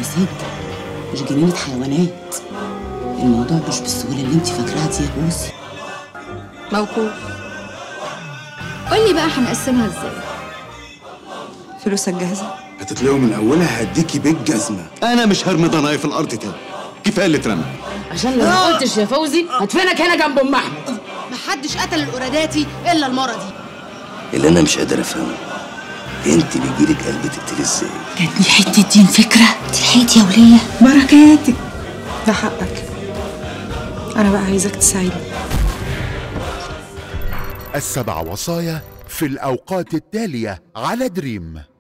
ست مش جنينة حيوانات الموضوع مش بالسهولة اللي انت فاكراها دي يا بوسي موقوف قولي بقى هنقسمها ازاي فلوسك جاهزة؟ هتتلاقوا من اولها هديكي بيت جزمه انا مش هرمي ضناي في الارض تاني كفايه اللي اترمى عشان لو ما قلتش يا فوزي هدفنك هنا جنب ام احمد محدش قتل القراداتي الا المره دي اللي انا مش قادر افهمه انت بيجيلك قلب تقتلي ازاي جاتني حتة دين فكرة تلحقتي يا ولية بركاتك ده حقك أنا بقى عايزك تساعدني السبع وصايا في الأوقات التالية على دريم